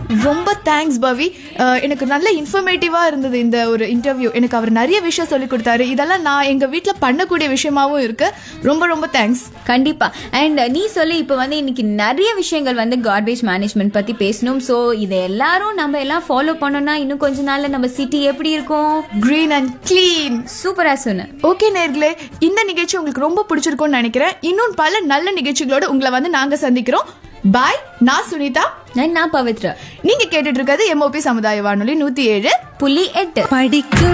ரொம்ப தேங்க்ஸ் பவி அஹ், எனக்கு நல்ல இன்ஃபர்மேட்டிவா இருந்தது இந்த ஒரு இன்டர்வியூ எனக்கு அவர் நிறைய விஷயம் சொல்லி கொடுத்தாரு இதெல்லாம் நான் எங்க வீட்ல பண்ணக்கூடிய விஷயமாவும் இருக்கு ரொம்ப ரொம்ப தேங்க்ஸ் கண்டிப்பா அண்ட் நீ சொல்லி இப்போ வந்து இன்னைக்கு நிறைய விஷயங்கள் வந்து கார்பேஜ் மேனேஜ்மெண்ட் பத்தி பேசணும் ஸோ இதை எல்லாரும் நம்ம எல்லாம் ஃபாலோ பண்ணோம்னா இன்னும் கொஞ்ச நாள்ல நம்ம சிட்டி எப்படி இருக்கும் green அண்ட் clean சூப்பரா சொன்ன ஓகே நேர்களே இந்த நிகழ்ச்சி உங்களுக்கு ரொம்ப பிடிச்சிருக்கும்னு நினைக்கிறேன் இன்னும் பல நல்ல நிகழ்ச்சிகளோட உங்களை வந்து நாங்க சந்திக்கிறோம் பாய் நான் சுனிதா நான் பவித்ரா நீங்க கேட்டுட்டு இருக்கிறது எம்ஓபி சமுதாய வானொலி நூத்தி ஏழு புள்ளி எட்டு படிக்க